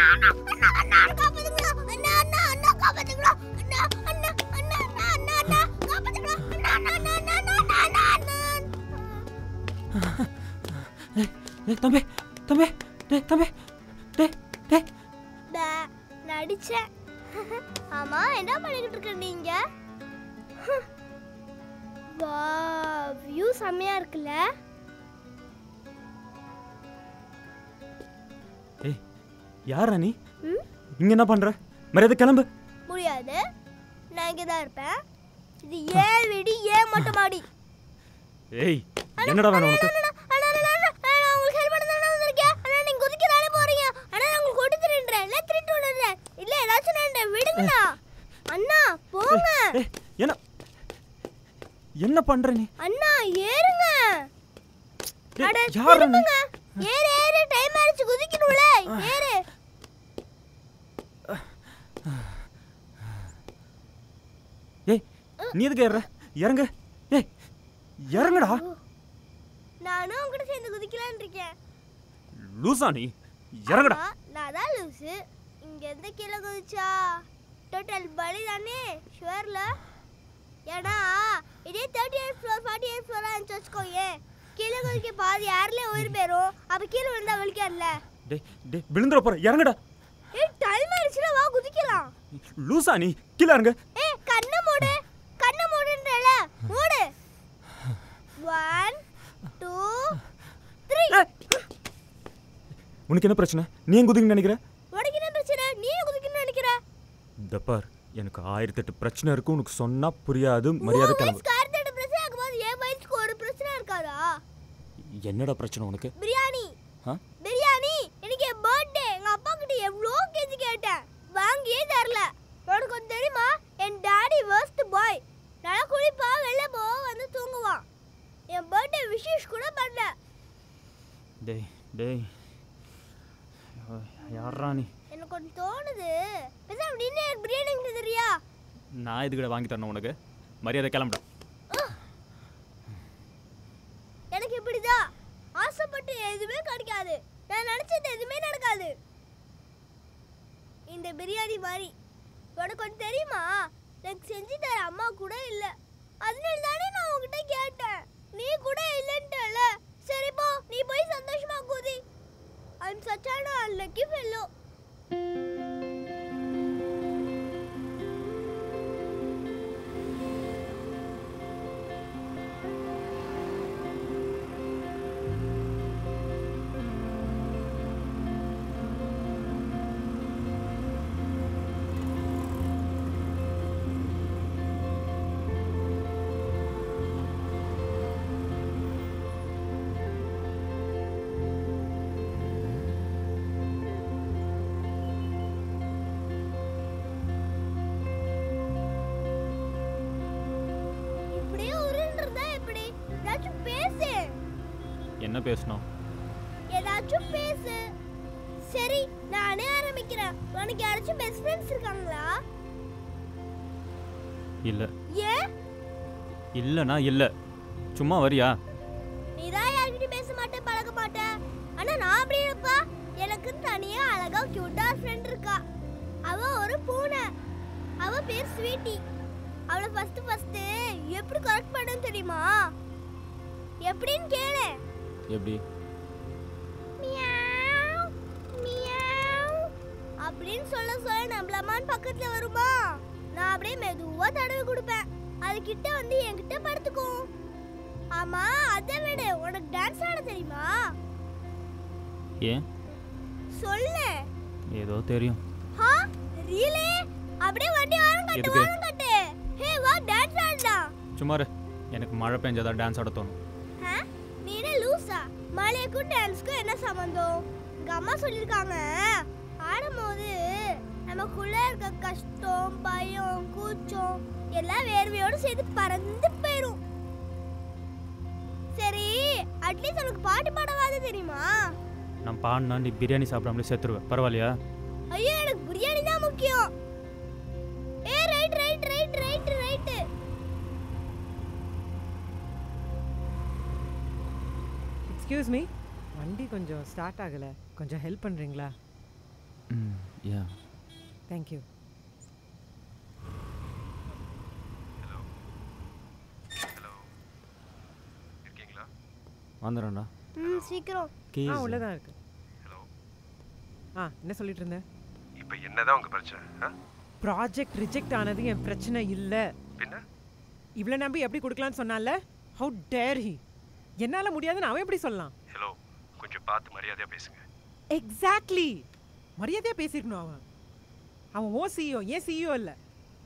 அண்ணா அண்ணா அண்ணா அண்ணா காப்பாத்துங்களா அண்ணா அண்ணா அண்ணா காப்பாத்துங்களா அண்ணா அண்ணா அண்ணா அண்ணா அண்ணா அண்ணா காப்பாத்துங்களா அண்ணா அண்ணா அண்ணா அண்ணா அண்ணா அண்ணா அண்ணா டேய் டேய் தம்பி தம்பி டேய் தம்பி டேய் டேய் பே, நடிச்சேன் ஆமா என்ன பண்ணிக்கிட்டு இருக்க நீங்க வா வியூ செம்மையா இருக்குல்ல ஏய் யாரா நீ ம் இங்க என்ன பண்ற மரியாதை கிளம்பு முடியாது நான் இங்கே தான் இருப்பேன் இது ஏன் வீடு ஏன் மொட்டை மாடி ஏய் என்னடா வேணும் உனக்கு அண்ணா, அண்ணா, அண்ணா, அண்ணா, அண்ணா, நான் உங்களுக்கு help பண்ண தானே வந்திருக்கேன். அண்ணா, நீங்க குதிக்கதானே போறீங்க. அண்ணா, நான் உங்களுக்கு கொண்டு திருடுறேன். இல்ல, திருட்டு விடுறேன். இல்ல, ஏதாச்சும் நான் விடுங்கண்ணா. அண்ணா, போங்க. ஏய் என்ன என்ன பண்ற நீ அண்ணா, ஏறுங்க. டேய், அட, யாரா நீ திரும்புங்க. ஏறு, ஏறு, time ஆயிடுச்சு, குதிக்கணும்ல. ஏறு. ஏய் நீ எதுக்கு ஏறுற இறங்கு ஏய் இறங்குடா நானும் உங்க கூட சேர்ந்து குதிக்கலாம்னு இருக்கேன் லூசா நீ இறங்குடா ஆமா, நான் தான் லூசு இங்க இருந்து கீழே குதிச்சா டோட்டல் பலி தானே ஷுவர்ல ஏன்னா இதே thirty eight floor forty eight ஃப்ளோரா இருந்துச்சு வச்சுக்கோயே கீழே குதிக்க பாதி யாருல உயிர் போயிரும் அப்ப கீழே விழுந்தா வலிக்காதுல்ல டேய் டேய் விழுந்துற போற இறங்குடா ஏய் டைம் ஆயிடுச்சுல வா குதிக்கலாம் லூசா நீ கீழே இறங்கு ஏய் கண்ணை மூடு கண்ணை மூடுன்றல மூடு ஒன் டூ த்ரீ ஏய். உனக்கு என்ன பிரச்சனை நீ ஏன் குதிக்கணும்னு நினைக்கிற உனக்கு என்ன பிரச்சனை நீ ஏன் குதிக்கணும்னு நினைக்கிற இந்த பார் எனக்கு ஆயிரத்தெட்டு பிரச்சனை இருக்கு உனக்கு சொன்னா புரியாது மரியாதை கிளம்பு வயசுக்கு அறுபத்தெட்டு பிரச்சனை இருக்கும்போது என் வயசுக்கு ஒரு பிரச்சனை இருக்காதா என்னடா பிரச்சனை உனக்கு பிரியாணி ஆ பிரியாணி இன்னைக்கு என் பர்த்டே எங்க அப்பா கிட்ட எவ்வளோ கேஜி கேட்டேன் வாங்கியே தரல உனக்கு ஒன்று தெரியுமா என் டாடி worst பாய் நல்லா குளிப்பா வெளில போ வந்து தூங்குவான் என் பர்த்டே விஷஸ் கூட பண்ணல டேய் டேய் யாரா நீ எனக்கு ஒன்று தோணுது பேசாம நின்று எனக்கு பிரியாணி வாங்கி தரியா நான் எதுக்கிட்ட வாங்கி தரணும் உனக்கு மரியாதை கிளம்புடா எனக்கு இப்படிதான் ஆசைப்பட்டு எதுவுமே கிடைக்காது நான் நினைச்சது எதுவுமே நடக்காது இந்த பிரியாணி மாதிரி உனக்கு ஒன்று தெரியுமா எனக்கு செஞ்சு தர அம்மா கூட இல்லை அதனால தானே நான் உன்கிட்ட கேட்டேன் நீ கூட இல்லைன்ட்டல சரி போ நீ போய் சந்தோஷமா குதி ஐம் சச்சான அன்லக்கி ஃபெல்லோ இப்படியே உருண்டுறதா எப்படி ஏதாச்சும் பேசு என்ன பேசணும் ஏதாச்சும் பேசு சரி நானே ஆரம்பிக்கிறேன் உனக்கு யாராச்சும் பெஸ்ட் ஃப்ரெண்ட்ஸ் இருக்காங்களா இல்லை ஏன் இல்லைனா இல்லை சும்மா வரியா நீ தான் யார்கிட்டயும் பேச மாட்டேன் பழக மாட்டேன் ஆனா நான் அப்படி இருப்பா எனக்கு தனியா அழகா கியூட்டா ஃப்ரெண்ட் இருக்கா அவ ஒரு பூனை அவ பேர் ஸ்வீட்டி அவளை ஃபர்ஸ்ட் ஃபர்ஸ்ட் எப்படி கரெக்ட் பண்ணு தெரியுமா எப்படின்னு கேளு எப்படி மியாவ், மியாவ் அப்படின்னு சொல்ல சொல்ல நம்மளமான்னு பக்கத்துல வருமா நான் அப்படியே மெதுவா தடவி கொடுப்பேன் அது கிட்ட வந்து என்கிட்ட படுத்துக்கும் ஆமா அதை விட உனக்கு டான்ஸ் ஆட தெரியுமா ஏன் சொல்லு ஏதோ தெரியும் ஹா ரீலே அப்படியே வண்டி வாரம் கட்டு எதுக்கு? வாரம் கட்டு ஹே வா டான்ஸ் ஆடலாம் சும்மா இரு. எனக்கு மழை பெஞ்சாதான் டான்ஸ் ஆட தோணும் ஆ? நீ என்ன லூசா மலைக்கும் டான்ஸ்க்கும் என்ன சம்மந்தம் எங்க அம்மா சொல்லியிருக்காங்க ஆடும்போது நமக்குள்ள இருக்க கஷ்டம் பயம் கூச்சம் எல்லாம் வேர்வையோடு சேர்த்து பறந்து போயிடும் சரி அட்லீஸ்ட் உனக்கு பாட்டு பாடவாது தெரியுமா நான் பாடினா நீ பிரியாணி சாப்பிடாமலே செத்துருவேன் பரவாயில்லையா ஐயோ எனக்கு பிரியாணி தான் முக்கியம் ஏ right right right right right excuse me வண்டி கொஞ்சம் ஸ்டார்ட் ஆகலை கொஞ்சம் ஹெல்ப் பண்ணுறீங்களா ம் யா தேங்க்யூ இருக்கீங்களா வந்துடும்டா ம் சீக்கிரம் ஆ கீஸ் உள்ளதான் இருக்கு ஹலோ ஆ என்ன சொல்லிட்டு இருந்தேன் இப்போ என்னதான் உங்க பிரச்சனை ஆ? ப்ராஜெக்ட் ரிஜெக்ட் ஆனது என் பிரச்சனை இல்லை பின்ன இவ்வளோ நம்பி எப்படி கொடுக்கலான்னு சொன்னால ஹவு டேர் ஹி என்னால் முடியாதுன்னு அவன் எப்படி சொல்லலாம் ஹலோ கொஞ்சம் பார்த்து மரியாதையா பேசுங்க எக்ஸாக்ட்லி மரியாதையாக பேசியிருக்கணும் அவன் அவன் ஓ சிஇஓ ஏன் சிஇஓ இல்லை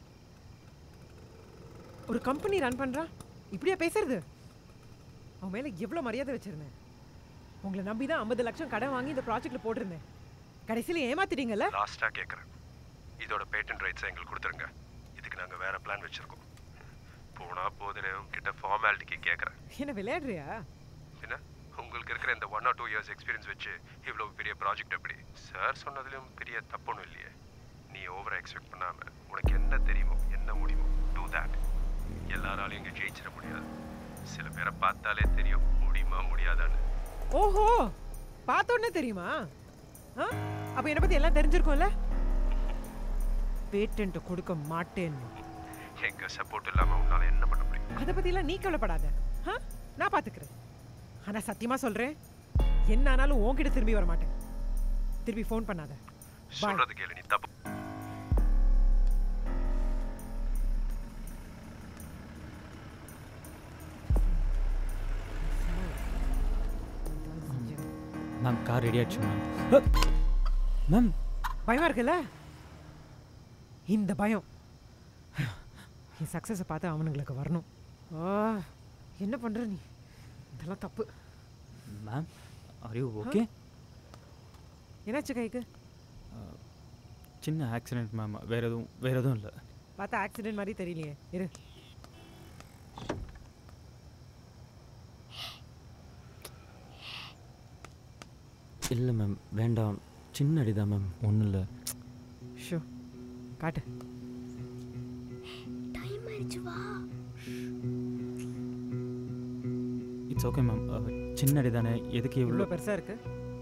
ஒரு கம்பெனி ரன் பண்ணுறான் இப்படியா பேசுறது அவன் மேலே எவ்வளோ மரியாதை வச்சுருந்தேன் உங்களை நம்பி தான் ஐம்பது லட்சம் கடன் வாங்கி இந்த ப்ராஜெக்டில் போட்டிருந்தேன் கடைசியில் ஏமாத்திட்டீங்கல்ல லாஸ்ட்டாக கேட்குறேன் இதோட பேட்டன் ரைட்ஸை எங்களுக்கு கொடுத்துருங்க இதுக்கு நாங்கள் வேற பிளான் வச்சிருக்கோம் போனா போதில் உங்ககிட்ட ஃபார்மாலிட்டிக்கு கேட்குறேன் என்ன விளையாடுறியா என்ன உங்களுக்கு இருக்கிற இந்த one or two years experience வச்சு இவ்வளோ பெரிய ப்ராஜெக்ட் எப்படி சார் சொன்னதுலயும் பெரிய தப்புன்னு இல்லையே நீ ஓவரா எக்ஸ்பெக்ட் பண்ணாம உனக்கு என்ன தெரியுமோ என்ன முடியுமோ டூ தட் எல்லாராலையும் இங்கே ஜெயிச்சிட முடியாது சில பேரை பார்த்தாலே தெரியும் முடியுமா முடியாதான்னு ஓஹோ பார்த்தோன்னே தெரியுமா ஆ அப்போ என்னை பற்றி எல்லாம் தெரிஞ்சிருக்கும்ல பேட்டன்ட் கொடுக்க மாட்டேன்னு எங்க சப்போர்ட் இல்லாம உன்னால என்ன பண்ண முடியும் அதை பற்றிலாம் நீ கவலைப்படாத ஆ நான் பார்த்துக்கிறேன் ஆனால் சத்தியமாக சொல்கிறேன் என்ன ஆனாலும் உன்கிட்ட திரும்பி வர மாட்டேன் திருப்பி ஃபோன் பண்ணாத Bye. சொல்றது கேளு நீ தப்பு மேம் கார் ரெடி ஆயிடுச்சு மேம் மேம் பயமா இருக்குல்ல இந்த பயம் என் சக்ஸஸை பார்த்து அவனுங்களுக்கு வரணும் ஆ என்ன பண்ணுற நீ இதெல்லாம் தப்பு மேம் ஆர் யூ ஓகே என்னாச்சு கைக்கு சின்ன ஆக்சிடென்ட் மேம் வேற எதுவும் வேற எதுவும் இல்லை பார்த்தா ஆக்சிடென்ட் மாதிரி தெரியலையே இரு இல்லை மேம் வேண்டாம் சின்ன அடி தான் மேம் ஒன்றும் இல்லை ஷோ காட்டு டைம் ஆயிடுச்சு வா இட்ஸ் ஓகே மேம் சின்ன அடி தானே எதுக்கு இவ்வளோ இவ்வளோ பெருசா இருக்கு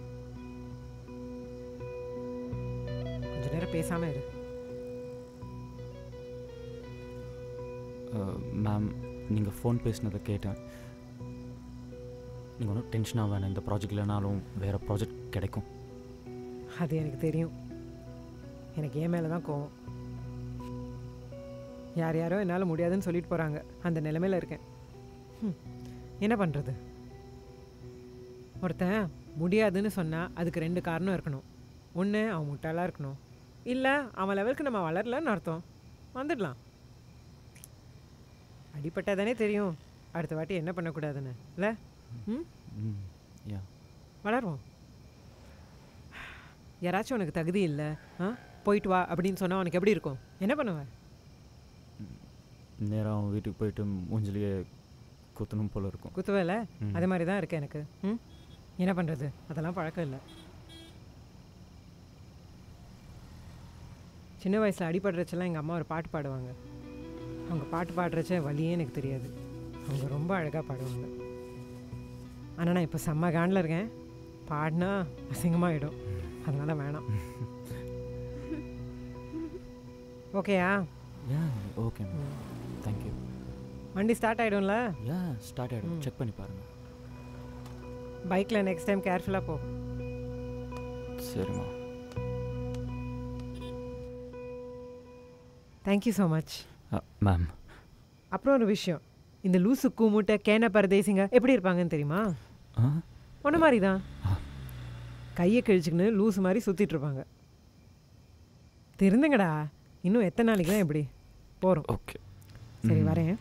கொஞ்ச நேரம் பேசாம இரு மேம் நீங்கள் ஃபோன் பேசினதை கேட்டேன் நீங்கள் ஒன்றும் டென்ஷன் ஆகான இந்த ப்ராஜெக்ட் இல்லைனாலும் வேறு ப்ராஜெக்ட் கிடைக்கும் அது எனக்கு தெரியும் எனக்கு என் மேலே தான் கோவம் யார் யாரோ என்னால் முடியாதுன்னு சொல்லிட்டு போகிறாங்க அந்த நிலைமையில் இருக்கேன் ஹம், என்ன பண்ணுறது ஒருத்தன் முடியாதுன்னு சொன்னால் அதுக்கு ரெண்டு காரணம் இருக்கணும் ஒன்று அவன் முட்டாளாக இருக்கணும் இல்லை அவன் லெவலுக்கு நம்ம வளரலன்னு அர்த்தம் வந்துடலாம் அடிப்பட்டா தானே தெரியும் அடுத்த வாட்டி என்ன பண்ணக்கூடாதுன்னு இல்லை ம் ம் யா வளருவோம் யாராச்சும் உனக்கு தகுதி இல்லை ஆ போயிட்டு வா அப்படின்னு சொன்னால் உனக்கு எப்படி இருக்கும் என்ன பண்ணுவேன் நேராக அவன் வீட்டுக்கு போயிட்டு மூஞ்சிலேயே குத்தணும் போல இருக்கும் குத்துவேல ம். அதே மாதிரி தான் இருக்கு எனக்கு ம் என்ன பண்ணுறது அதெல்லாம் பழக்கம் இல்லை சின்ன வயசில் அடிபடுறச்செல்லாம் எங்கள் அம்மா ஒரு பாட்டு பாடுவாங்க அவங்க பாட்டு பாடுறச்ச வழியே எனக்கு தெரியாது அவங்க ரொம்ப அழகாக பாடுவாங்க ஆனால் நான் இப்போ செம்ம காண்டில் இருக்கேன் பாடினா அசிங்கமாகிடும் அதனால் வேணாம் ஓகேயா யா ஓகே மேம் தேங்க்யூ வண்டி ஸ்டார்ட் ஆகிடும்ல யா ஸ்டார்ட் ஆகிடும் செக் பண்ணி பாருங்கள் பைக்கில் நெக்ஸ்ட் டைம் கேர்ஃபுல்லாக போ சரிம்மா தேங்க்யூ ஸோ மச் மேம் அப்புறம் ஒரு விஷயம் இந்த லூசு கூமுட்டை கேன பரதேசிங்க எப்படி இருப்பாங்கன்னு தெரியுமா ஆ ஒன்று மாதிரி தான் கையை கிழிச்சுக்கின்னு லூசு மாதிரி சுற்றிட்டு இருப்பாங்க திருந்துங்கடா இன்னும் எத்தனை நாளைக்கு தான் எப்படி போகிறோம் ஓகே சரி ம். வரேன்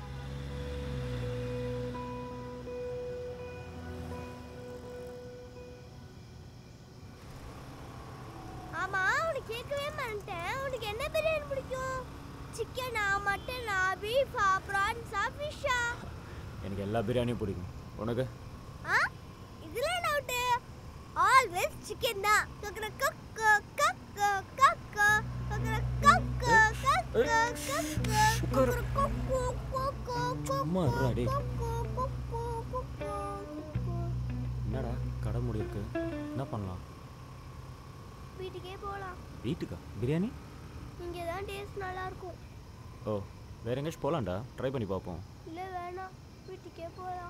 ஆமா உனக்கு கேட்கவே மாட்டேன் உனக்கு என்ன பிரியாணி பிடிக்கும் சிக்கனா மட்டனா பீஃபா ப்ரான்ஸா ஃபிஷ்ஷா எனக்கு எல்லா பிரியாணியும் பிடிக்கும் உனக்கு ஆ இதுல டவுட் ஆல்வேஸ் சிக்கன் தான் கக்கர கக்க கக்க கக்க கக்கர கக்க கக்க கக்க கக்கர கொக்கு கொக்கு சும்மா இருடா டேய். கொக்கு கொக்கு கொக்கு என்னடா கடை முடி இருக்கு என்ன பண்ணலாம் வீட்டுக்கே போகலாம் வீட்டுக்கா பிரியாணி இங்கே தான் டேஸ்ட் நல்லா இருக்கும் ஓ வேற எங்கேயாச்சும் போகலாம்டா ட்ரை பண்ணி பார்ப்போம் இல்லை வேணாம் வீட்டுக்கே போகலாம்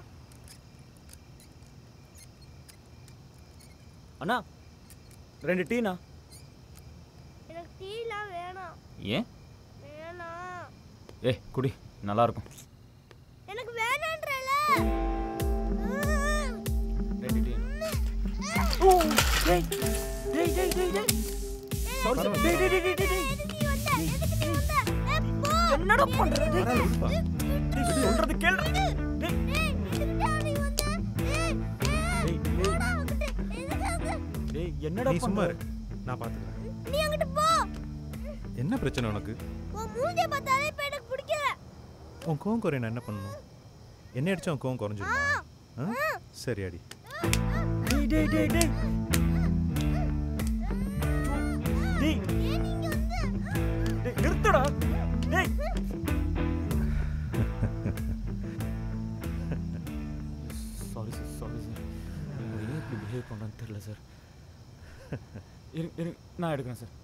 அண்ணா ரெண்டு டீண்ணா எனக்கு டீலாம் வேணாம் ஏன் வேணாம் ஏ குடி நல்லா இருக்கும் எனக்கு வேணான்றல ரெண்டு டீ என்னடா பண்றது சொல்றது கேளு டேய் என்னடா நீ சும்மா பண்ற இரு நான் பார்த்துக்கிறேன் நீ அங்கிட்டு போ என்ன பிரச்சனை உனக்கு உன் மூஞ்சிய பார்த்தாலே இப்ப எனக்கு பிடிக்கல உன் கோவம் குறைய நான் என்ன பண்ணணும் என்ன அடிச்சா உன் கோவம் குறைஞ்சிருமா ஆ சரி அடி டேய் டேய் டேய் டேய் டேய் டேய் நிறுத்துடா டேய் சாரி சார் சாரி சார் ஏன் இப்படி பிஹேவ் பண்ணுறேன்னு தெரியல சார் இரு இரு நான் எடுக்கிறேன் சார்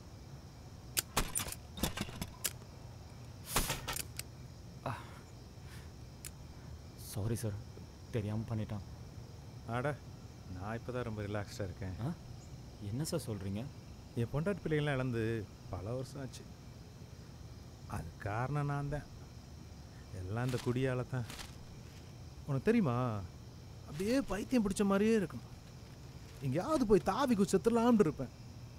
சாரி சார் தெரியாமல் பண்ணிட்டான் ஆட நான் இப்போ தான் ரொம்ப ரிலாக்ஸ்டாக இருக்கேன் ஆ என்ன சார் சொல்கிறீங்க என் பொண்டாட்டி பிள்ளைகள்லாம் இழந்து பல வருஷம் ஆச்சு அது காரணம் நான் தான் எல்லாம் இந்த குடியால தான் உனக்கு தெரியுமா அப்படியே பைத்தியம் பிடிச்ச மாதிரியே இருக்கும் எங்கேயாவது போய் தாவி குச்சத்துலாம்னு இருப்பேன்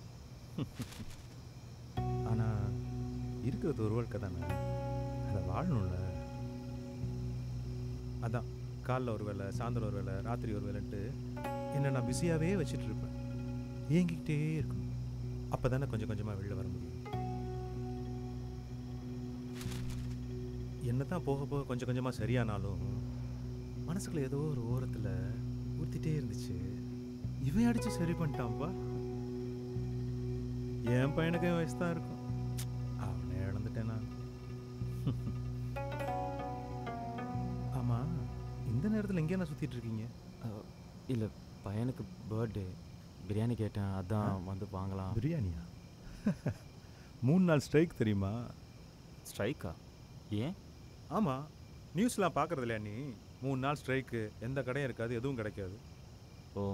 ஆனால் இருக்கிறது ஒரு வாழ்க்கை தானே அதை வாழணும்ல அதான் காலைல ஒரு வேளை சாயந்தரம் ஒரு வேளை ராத்திரி ஒரு வேலைன்ட்டு என்னை நான் பிஸியாகவே வச்சுட்டு இருப்பேன் ஏங்கிக்கிட்டே இருக்கணும் அப்போ தானே கொஞ்சம் கொஞ்சமாக வெளில வர முடியும் என்ன தான் போக போக கொஞ்சம் கொஞ்சமாக சரியானாலும் மனசுக்குள்ள ஏதோ ஒரு ஓரத்தில் ஊற்றிட்டே இருந்துச்சு இவன் அடித்து சரி பண்ணிட்டான்ப்பா என் பையனுக்கு என் வயசு தான் இருக்கும் அவனை இழந்துட்டேன் நான் ஆமாம் இந்த நேரத்தில் எங்கேயா சுற்றிட்டு இருக்கீங்க இல்லை பையனுக்கு பர்த்டே பிரியாணி கேட்டேன் அதான் வந்து வாங்கலாம் பிரியாணியா மூணு நாள் ஸ்ட்ரைக் தெரியுமா ஸ்ட்ரைக்கா ஏன் ஆமாம் நியூஸ்லாம் பார்க்குறது இல்லையா நீ மூணு நாள் ஸ்ட்ரைக்கு எந்த கடையும் இருக்காது எதுவும் கிடைக்காது ஓ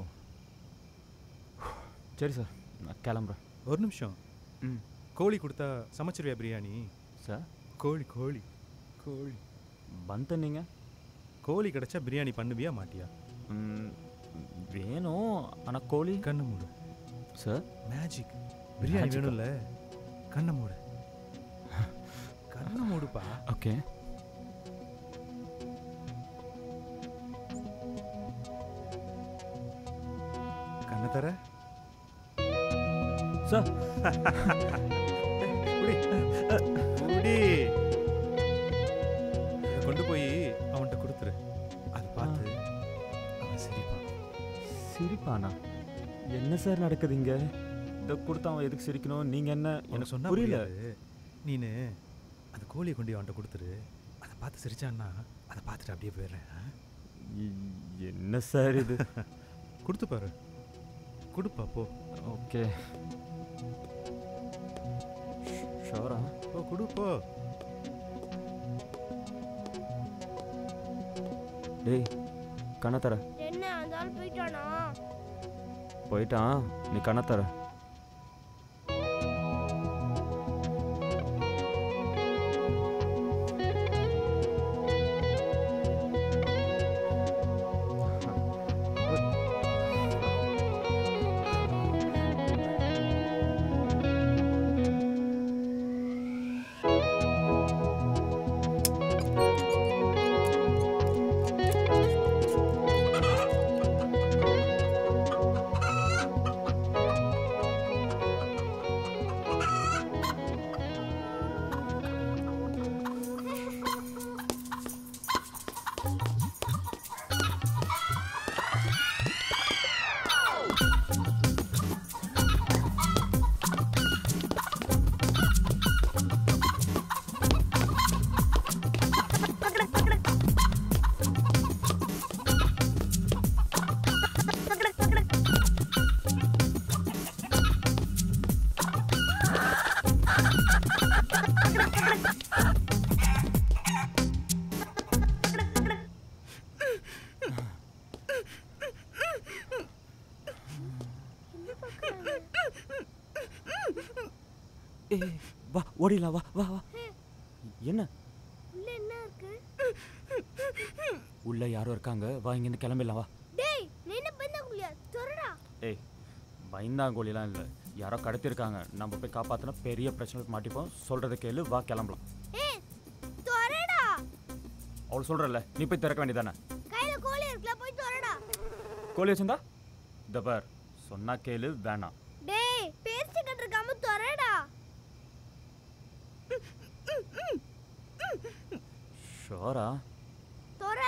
சரி சார் நான் கிளம்புறேன் ஒரு நிமிஷம் ம் கோழி கொடுத்தா சமைச்சிருவியா பிரியாணி சார் கோழி கோழி கோழி பந்த் நீங்கள் கோழி கிடைச்சா பிரியாணி பண்ணுவியா மாட்டியா வேணும் ஆனால் கோழி கண்ணை மூடு சார் மேஜிக் பிரியாணி Magic-ஆ? வேணும்ல கண்ணை மூடு கண்ணை மூடுப்பா ஓகே கண்ணை தர சார் குடி குடி இதை கொண்டு போய் அவன்கிட்ட கொடுத்துரு அது பார்த்து அவன் சிரிப்பான் சிரிப்பானா என்ன சார் நடக்குது இங்கே இதை கொடுத்தா அவன் எதுக்கு சிரிக்கணும் நீங்கள் என்ன எனக்கு எனக்கு சொன்னா புரியல புரியல நீனு அந்த கோழியை கொண்டு போய் அவன்கிட்ட கொடுத்துரு அதை பார்த்து சிரிச்சான்னா அதை பார்த்துட்டு அப்படியே போயிடுறேன் ஆ? இ- என்ன சார் இது கொடுத்து பாரு கொடுப்பா போ ஓகே ஷோரா போ கொடு போ டேய் கண்ணை தர என்ன அந்த ஆள் போயிட்டானா போயிட்டான் நீ கண்ணை தர ஏய் வா ஓடிடலாம் வா வா வா என்ன உள்ள என்ன இருக்கு உள்ள யாரோ இருக்காங்க வா இங்கேருந்து கிளம்பிடலாம் வா டேய் நீ என்ன பண்ண குளியா தொறடா ஏய் பயந்தாங்கோலிலாம் இல்லை யாரோ கடத்திருக்காங்க நம்ம போய் காப்பாற்றினா பெரிய பிரச்சனைக்கு மாட்டிப்போம் சொல்கிறத கேளு வா கிளம்பலாம் ஏய் தொறடா அவள் சொல்கிறல்ல நீ போய் திறக்க வேண்டியதானே கையில கோழி இருக்குல போய் தொறடா கோழி வச்சிருந்தா இந்த பார் சொன்னா கேளு வேணாம் டேய் பேஸ்ட் கட்டிருக்காம தொறடா ஷோரா தொற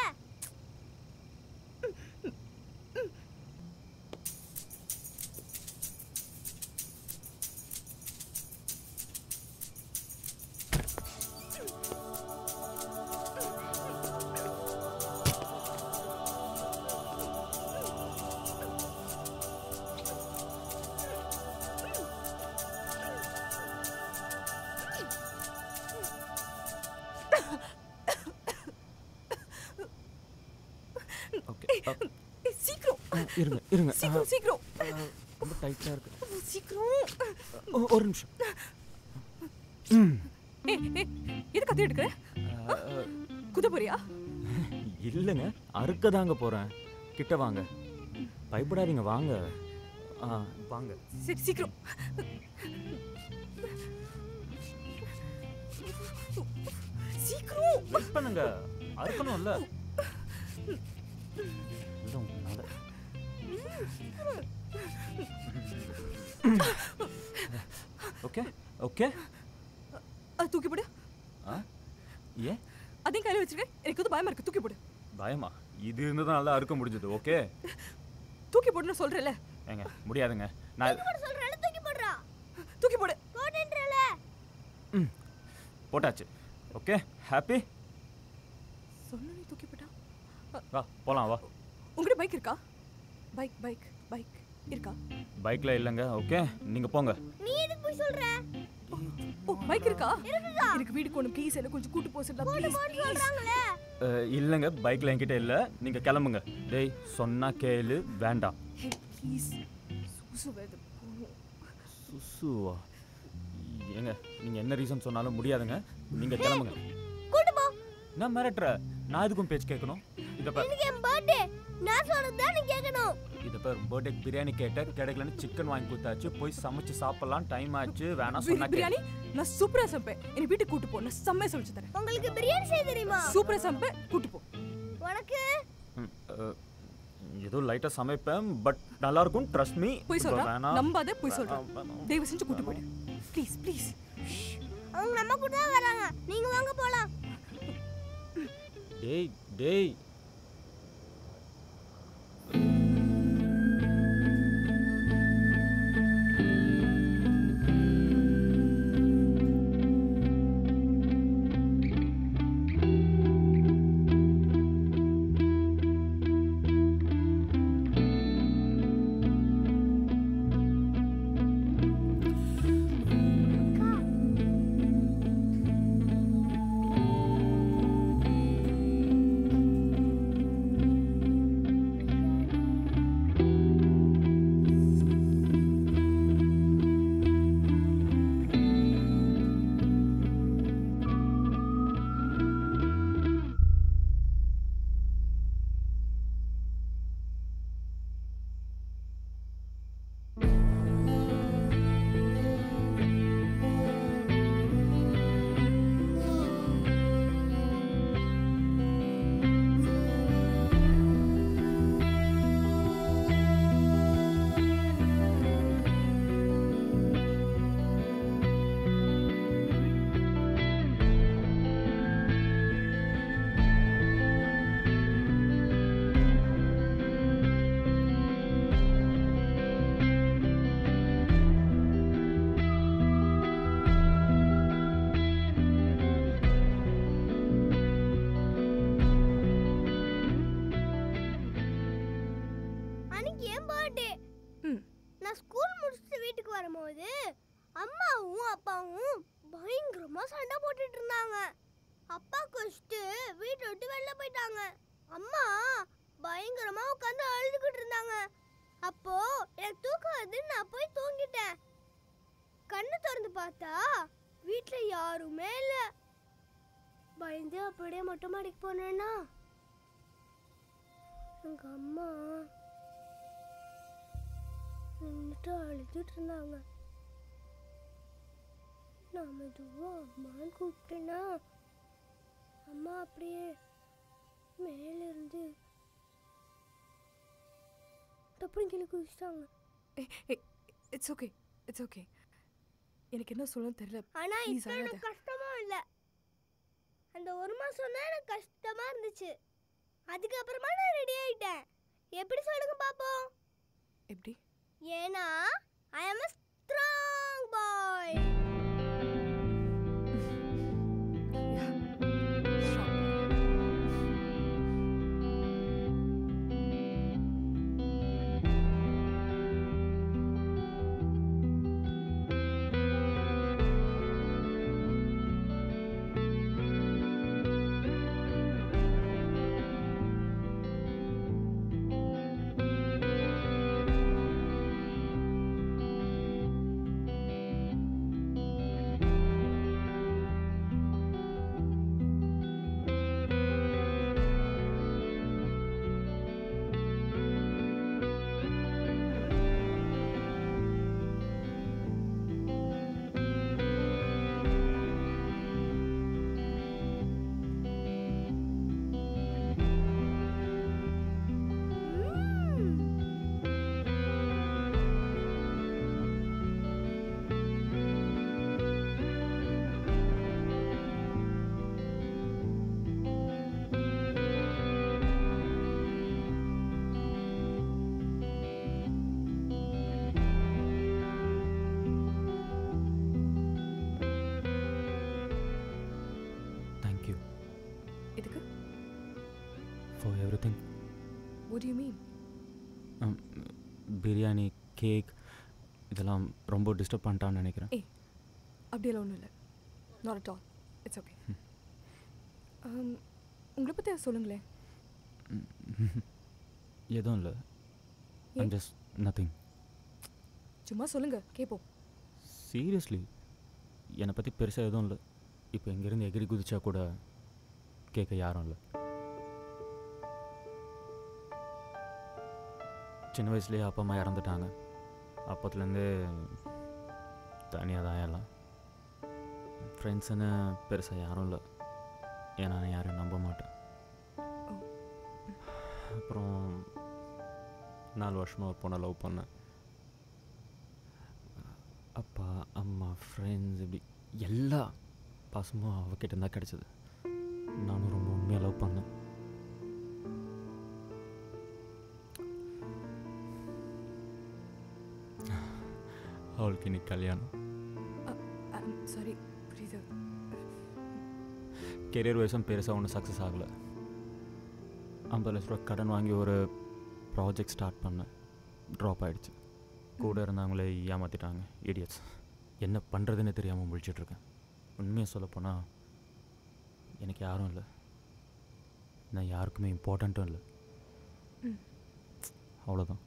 ஓகே ஏய், சீக்கிரம் இருங்க இருங்க ஆ, சீக்கிரம் சீக்கிரம் ஆ, ரொம்ப டைட்டாக இருக்கு சீக்கிரம் ஓ, ஒரு நிமிஷம் ஏய், ஏய், எது கத்தி எடுக்கிற ஆ, ஆ, குத போறியா இல்லைங்க அறுக்க தாங்க போகிறேன் கிட்ட வாங்க பயப்படாதீங்க வாங்க ஆ வாங்க சரி சீக்கிரம் சீக்கிரம் வெயிட் பண்ணுங்க அறுக்கணும்ல இல்லை உங்களால ஓகே ஓகே அது தூக்கி போடு ஆ ஏன் அதையும் கையில வச்சிருக்கேன் எனக்கு வந்து பயமா இருக்கு தூக்கி போடு பயமா இது இருந்தது நல்லா அறுக்க முடிஞ்சது ஓகே தூக்கி போடுன்னு சொல்றேன்ல ஏங்க முடியாதுங்க நான் போட சொல்றல தூக்கி போடுறா தூக்கி போடு போடுன்றல ம் போட்டாச்சு ஓகே ஹாப்பி சொன்ன நீ தூக்கி போட்டா வா போகலாம் வா உங்ககிட்ட பைக் இருக்கா பைக் பைக் பைக் இருக்கா பைக்கில் இல்லைங்க ஓகே நீங்கள் போங்க நீ எதுக்கு போய் சொல்ற ஓ பைக் இருக்கா எனக்கு வீடு கொண்டு ப்ளீஸ் என்ன கொஞ்சம் கூட்டு போக சொல்லலாம் ப்ளீஸ் ப்ளீஸ் சொல்றாங்களே அஹ், இல்லைங்க பைக்கில் என்கிட்ட இல்லை நீங்கள் கிளம்புங்க டேய் சொன்னா கேளு வேண்டாம் ஹே ப்ளீஸ் சூசு வருது போகணும். சுசுவா ஏங்க நீங்கள் என்ன ரீசன் சொன்னாலும் முடியாதுங்க நீங்கள் கிளம்புங்க கூட்டு போ நான் மிரட்டுற நான் எதுக்கும் பேச்சு கேட்கணும் இதை பார் இன்னைக்கு என் பர்த்டே நான் சொல்றது தான் நீ கேட்கணும் இதை பார் பர்த்டே பிரியாணி கேட்ட கிடைக்கலன்னு சிக்கன் வாங்கி கொடுத்தாச்சு போய் சமைச்சு சாப்பிடலாம் டைம் ஆச்சு வேணாம் பிரி- சொன்னா கேளு. பிரியாணி நான் சூப்பரா சமைப்பேன் என்னை வீட்டுக்கு கூட்டு போ நான் செம்மையா சமைச்சு தரேன் உங்களுக்கு பிரியாணி செய்ய தெரியுமா சூப்பரா சமைப்பேன் கூட்டு போ உனக்கு ம், அஹ், ஏதோ லைட்டாக சமைப்பேன் பட் நல்லா இருக்கும் ட்ரஸ்ட் மீ போய் சொல்றேன் வேணாம் நம்பாத போய் சொல்றேன் வேணாம், வேணாம். தயவு செஞ்சு கூட்டு போயிடு ப்ளீஸ் ப்ளீஸ் அவங்க நம்ம கூட தான் வராங்க நீங்க வாங்க போலாம் டேய் டேய் அன்னைக்கு என் பர்த்டே ம் நான் ஸ்கூல் முடிச்சுட்டு வீட்டுக்கு வரும்போது அம்மாவும் அப்பாவும் பயங்கரமா சண்டை போட்டுட்டு இருந்தாங்க அப்பா குடிச்சிட்டு வீட்டை விட்டு வெளில போயிட்டாங்க அம்மா பயங்கரமா உட்காந்து அழுதுகிட்டு இருந்தாங்க அப்போ எனக்கு தூக்கம் வருது நான் போய் தூங்கிட்டேன் கண்ணு திறந்து பார்த்தா வீட்ல யாருமே இல்ல பயந்து அப்படியே மொட்டை மாடிக்கு போனேன்னா எங்க அம்மா நின்னுட்டு அழுதுட்டு இருந்தாங்க நான் மெதுவா அம்மான்னு கூப்பிட்டேன்னா அம்மா அப்படியே மேல இருந்து டப்புனு கீழே குதிச்சிட்டாங்க இட்ஸ் ஓகே இட்ஸ் ஓகே எனக்கு என்ன சொல்லணும்னு தெரியல ஆனா Please இப்போ அழாத. எனக்கு கஷ்டமா இல்ல அந்த ஒரு மாசம் தான் எனக்கு கஷ்டமா இருந்துச்சு அதுக்கப்புறமா நான் ரெடி ஆயிட்டேன் எப்படி சொல்லுங்க பாப்போம் எப்படி ஏன்னா I am a strong boy thank you இதுக்கு for everything what do you mean biryani cake இதெல்லாம் ரொம்ப டிஸ்டர்ப் பண்ணிட்டான்னு நினைக்கிறேன் ஏய் அப்படியெல்லாம் ஒன்றும் இல்லை not at all it's okay உங்களை பற்றி சொல்லுங்களேன் எதுவும் இல்லை ஏன்? ஜஸ்ட் நத்திங் சும்மா சொல்லுங்க கேட்போம் சீரியஸ்லி என்னை பற்றி பெருசாக எதுவும் இல்லை இப்போ இங்கேருந்து எகிரி குதிச்சா கூட கேட்க யாரும் இல்லை சின்ன வயசுலேயே அப்பா அம்மா இறந்துட்டாங்க அப்போத்துலேருந்தே தனியாக தான் எல்லாம் ஃப்ரெண்ட்ஸுன்னு பெருசாக யாரும் இல்லை ஏன்னா நான் யாரையும் நம்ப மாட்டேன் ஓ. அப்புறம் நாலு வருஷமாக ஒரு பொண்ணை லவ் பண்ணேன் அப்பா அம்மா ஃப்ரெண்ட்ஸ் இப்படி எல்லா பாசமும் அவகிட்ட இருந்தால் கிடச்சிது நானும் ரொம்ப உண்மையாக லவ் பண்ணேன் அவளுக்கு இன்னைக்கு கல்யாணம் சாரி புரியுது கெரியர் வைஸும் பெருசாக ஒன்றும் சக்ஸஸ் ஆகலை ஐம்பது லட்ச ரூபா கடன் வாங்கி ஒரு ப்ராஜெக்ட் ஸ்டார்ட் பண்ணேன் ட்ராப் ஆயிடுச்சு கூட இருந்தவங்களே ஏமாற்றிட்டாங்க இடியட்ஸ் என்ன பண்ணுறதுன்னு தெரியாமல் முழிச்சிட்ருக்கேன் உண்மையை சொல்லப்போனால் எனக்கு யாரும் இல்லை நான் யாருக்குமே இம்பார்ட்டண்ட்டும் இல்லை ம். அவ்வளோதான்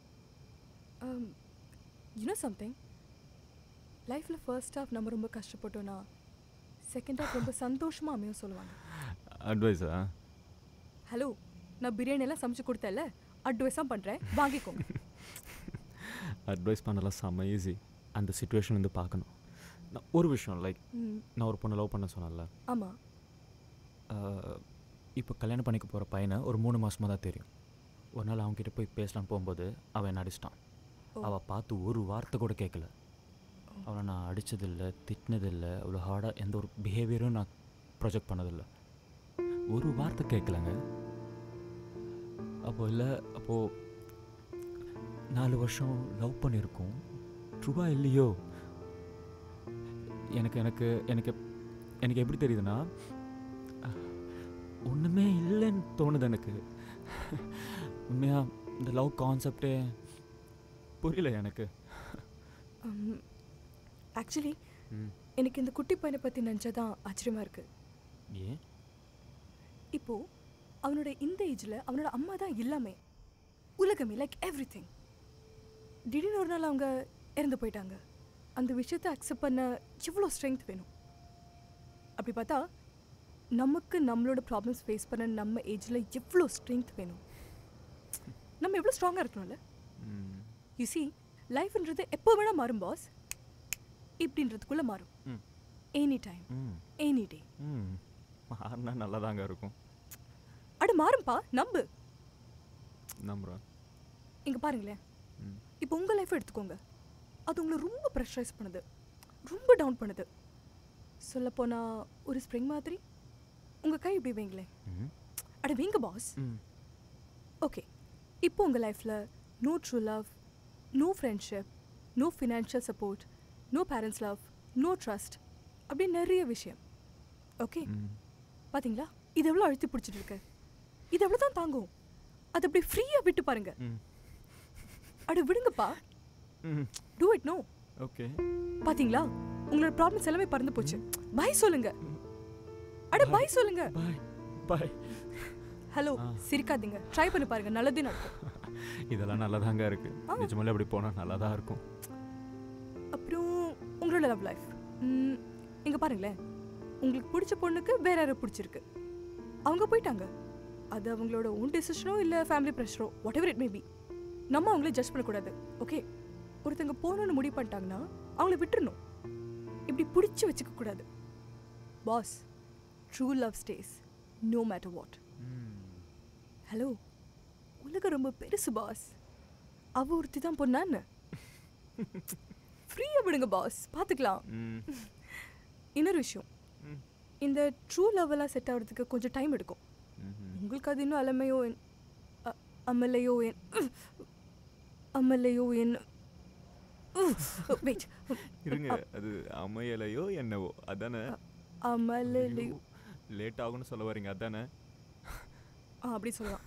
யூனோ சம்திங் லைஃப்பில் ஃபர்ஸ்ட் ஹாஃப் நம்ம ரொம்ப கஷ்டப்பட்டோன்னா செகண்ட் ஹாஃப் ரொம்ப சந்தோஷமாக அமையும் சொல்லுவாங்க அட்வைஸா ஹலோ நான் பிரியாணி எல்லாம் சமைச்சு கொடுத்தேன்ல அட்வைஸாக பண்ணுறேன் வாங்கிக்கோங்க அட்வைஸ் பண்ணலாம் செம்ம ஈஸி அந்த சுச்சுவேஷன் வந்து பார்க்கணும் நான் ஒரு விஷயம் லைக் ம் நான் ஒரு பொண்ணை லவ் பண்ண சொன்னேன்ல ஆமாம் இப்போ கல்யாணம் பண்ணிக்க போகிற பையனை ஒரு மூணு மாதமாக தான் தெரியும் ஒரு நாள் அவன்கிட்ட போய் பேசலான்னு போகும்போது அவன் என்ன அடிச்சிட்டான் ஓ. அவள் பார்த்து ஒரு வார்த்தை கூட கேட்கல அவளை நான் அடித்ததில்லை திட்டினதில்லை அவ்வளோ ஹார்டாக எந்த ஒரு பிஹேவியரும் நான் ப்ரொஜெக்ட் பண்ணதில்லை ஒரு வார்த்தை கேட்கலங்க அப்போ இல்லை அப்போது நாலு வருஷம் லவ் பண்ணியிருக்கோம் ட்ரூவா இல்லையோ எனக்கு எனக்கு எனக்கு எனக்கு எப்படி தெரியுதுன்னா ஒன்றுமே இல்லைன்னு தோணுது எனக்கு உண்மையாக இந்த லவ் கான்செப்டே புரியல எனக்கு ஆக்சுவலி ம். எனக்கு இந்த குட்டி பையனை பற்றி நினச்சா தான் ஆச்சரியமாக இருக்குது ஏன் இப்போது அவனோட இந்த ஏஜில் அவனோட அம்மா தான் எல்லாமே உலகமே லைக் எவ்ரி திங் திடீர்னு ஒரு நாள் அவங்க இறந்து போயிட்டாங்க அந்த விஷயத்தை அக்செப்ட் பண்ண எவ்வளோ ஸ்ட்ரென்த் வேணும் அப்படி பார்த்தா நமக்கு நம்மளோட ப்ராப்ளம்ஸ் ஃபேஸ் பண்ண நம்ம ஏஜில் எவ்வளோ ஸ்ட்ரென்த் வேணும் நம்ம எவ்வளோ ஸ்ட்ராங்காக இருக்கணும்ல ம் யூ சி லைஃப்ன்றது எப்போ வேணால் மாறும் பாஸ் இப்படின்றதுக்குள்ளே மாறும் ம். எனி டைம் ம் எனி டே ம் மாறினா நல்லதாங்க இருக்கும் அட மாறும்பா நம்பு நம்புகிறேன் இங்கே பாருங்களேன் ம் இப்போ உங்கள் லைஃப் எடுத்துக்கோங்க அது உங்களை ரொம்ப ப்ரெஷரைஸ் பண்ணுது ரொம்ப டவுன் பண்ணுது சொல்லப்போனால் ஒரு ஸ்ப்ரிங் மாதிரி உங்கள் கை இப்படி வைங்களேன் ம் அட வைங்க பாஸ் ம் ஓகே இப்போ உங்கள் லைஃப்பில் no true love no friendship no financial support no parents love no trust அப்படி நிறைய விஷயம் ஓகே ம் பாத்தீங்களா இது எவ்வளோ அழுத்தி பிடிச்சிட்டு இருக்கு இது எவ்வளோ தான் தாங்கும் அது அப்படி ஃப்ரீயாக விட்டு பாருங்க ம் அட விடுங்கப்பா ம் டூ இட் நோ ஓகே பாத்தீங்களா உங்களோட ப்ராப்ளம்ஸ் எல்லாமே பறந்து போச்சு பாய் சொல்லுங்க அட பாய் சொல்லுங்க பாய் பாய் ஹலோ ஆ. சிரிக்காதீங்க ட்ரை பண்ணி பாருங்க நல்லதே நடக்கும் இதெல்லாம் நல்லாதாங்க இருக்கு ஆ. நிஜமாலே அப்படி போனால் நல்லா தான் இருக்கும் அப்புறம் உங்களோட லவ் லைஃப் இங்க பாருங்களேன் உங்களுக்கு பிடிச்ச பொண்ணுக்கு வேற யாரை பிடிச்சிருக்கு அவங்க போயிட்டாங்க அது அவங்களோட ஓன் டெசிஷனோ இல்லை ஃபேமிலி ப்ரெஷரோ whatever it may be நம்ம அவங்கள ஜட்ஜ் பண்ணக்கூடாது ஓகே ஒருத்தங்க போகணும்னு முடிவு பண்ணிட்டாங்கன்னா அவங்கள விட்டுறணும் இப்படி பிடிச்சி வச்சுக்க கூடாது பாஸ் ட்ரூ லவ் ஸ்டேஸ் நோ மேட்டர் வாட் ம் ஹலோ உலகம் ரொம்ப பெருசு பாஸ் அவ ஒருத்தி தான் பொண்ணான்னு ஃப்ரீயாக விடுங்க பாஸ் பார்த்துக்கலாம் ம் இன்னொரு விஷயம் ம். இந்த ட்ரூ லவ்வெல்லாம் செட் ஆகிறதுக்கு கொஞ்சம் டைம் எடுக்கும் ம்ஹும். உங்களுக்கு அது இன்னும் அலமையோ என் அ- அமலையோ என் அமலையோ என் வெயிட் இருங்க அது அமையலையோ என்னவோ அதானே அமலையோ லேட் ஆகும்னு சொல்ல வரீங்க அதானே ஆ அப்படி சொல்லலாம்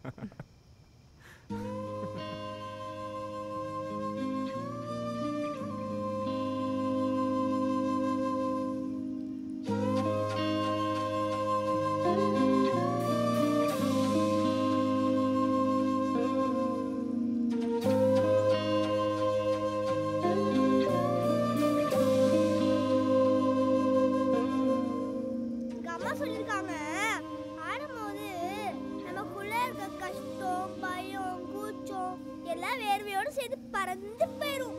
எங்க அம்மா சொல்லியிருக்காங்க ஆடும்போது நமக்குள்ள இருக்க கஷ்டம் பயம் கூச்சம் எல்லாம் வேர்வையோடு சேர்ந்து பறந்து போயிடும்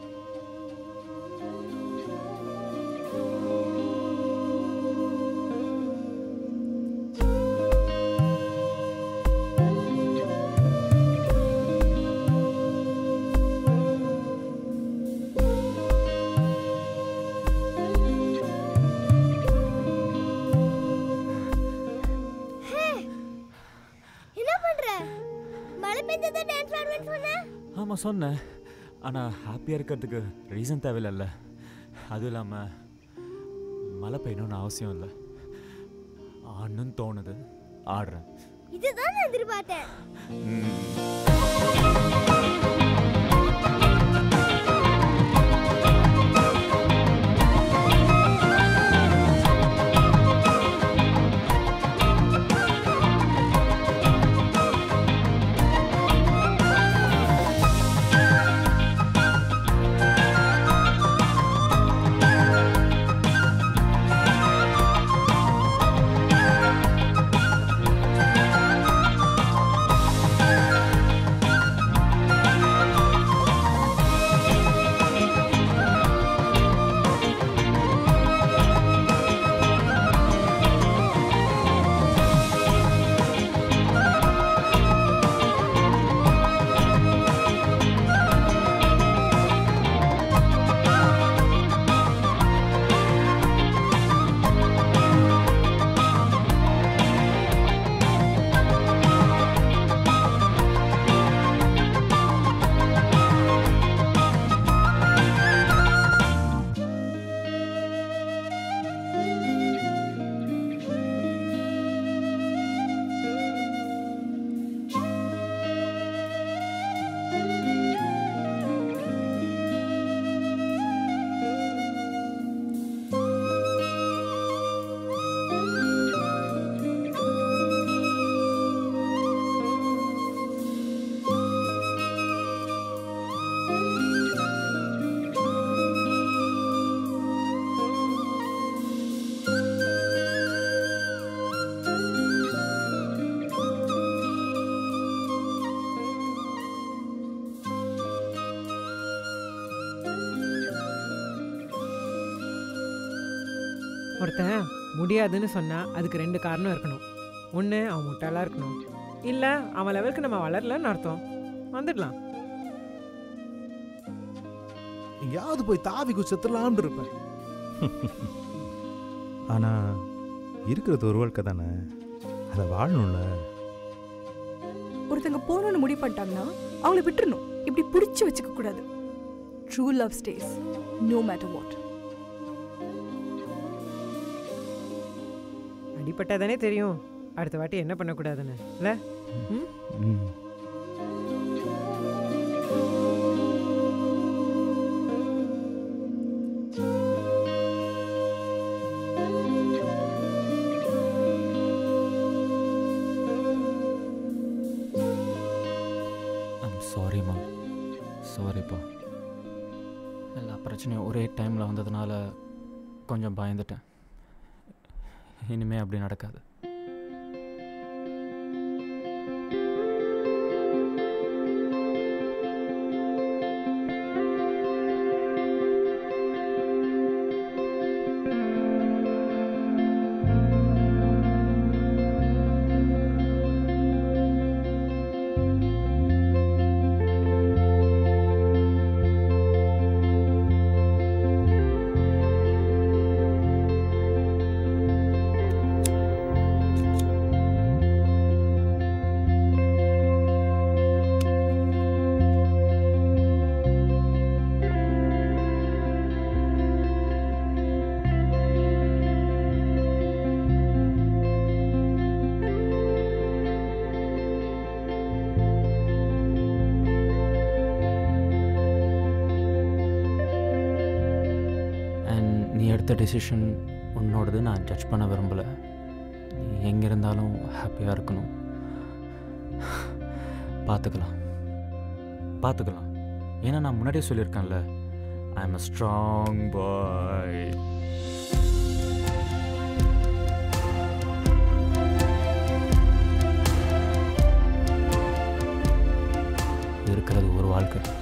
ஹே, என்ன பண்ற மழை பெஞ்சதை டான்ஸ் ஆடுவேன்னு சொன்ன ஆமாம் சொன்னேன் ஆனால் ஹாப்பியாக இருக்கிறதுக்கு ரீசன் தேவையில்ல அதுவும் இல்லாமல் மழை பெய்யணும்னு அவசியம் இல்லை ஆடணும்னு தோணுது ஆடுறேன் இதுதான் நான் எதிர்பார்த்தேன் ம். ஆ ஒருத்தன் முடியாதுன்னு சொன்னால் அதுக்கு ரெண்டு காரணம் இருக்கணும் ஒன்று அவன் முட்டாளாக இருக்கணும் இல்லை அவன் லெவலுக்கு நம்ம வளரலன்னு அர்த்தம் வந்துடலாம் எங்கேயாவது போய் தாவி குச்சத்துலாம்னு இருப்பேன் ஆனா இருக்கிறது ஒரு வாழ்க்கை தானே அதை வாழணும்ல ஒருத்தங்க போகணும்னு முடிவு பண்ணிட்டாங்கன்னா அவங்கள விட்டுறணும் இப்படி பிடிச்சி வச்சுக்க கூடாது ட்ரூ லவ் ஸ்டேஸ் நோ மேட்டர் வாட் அடிப்பட்டாதானே தெரியும் அடுத்த வாட்டி என்ன பண்ணக்கூடாதுன்னு இல்லை ம் ஐம் சாரிம்மா சாரிப்பா எல்லா பிரச்சனையும் ஒரே டைமில் வந்ததுனால கொஞ்சம் பயந்துட்டேன் இனிமே அப்படி நடக்காது அண்ட் நீ எடுத்த டெசிஷன் உன்னோடது நான் ஜட்ஜ் பண்ண விரும்பலை நீ எங்கே இருந்தாலும் ஹாப்பியாக இருக்கணும் பார்த்துக்கலாம் பார்த்துக்கலாம் ஏன்னா நான் முன்னாடியே சொல்லியிருக்கேன்ல ஐ எம் அ ஸ்ட்ராங் பாய் இருக்கிறது ஒரு வாழ்க்கை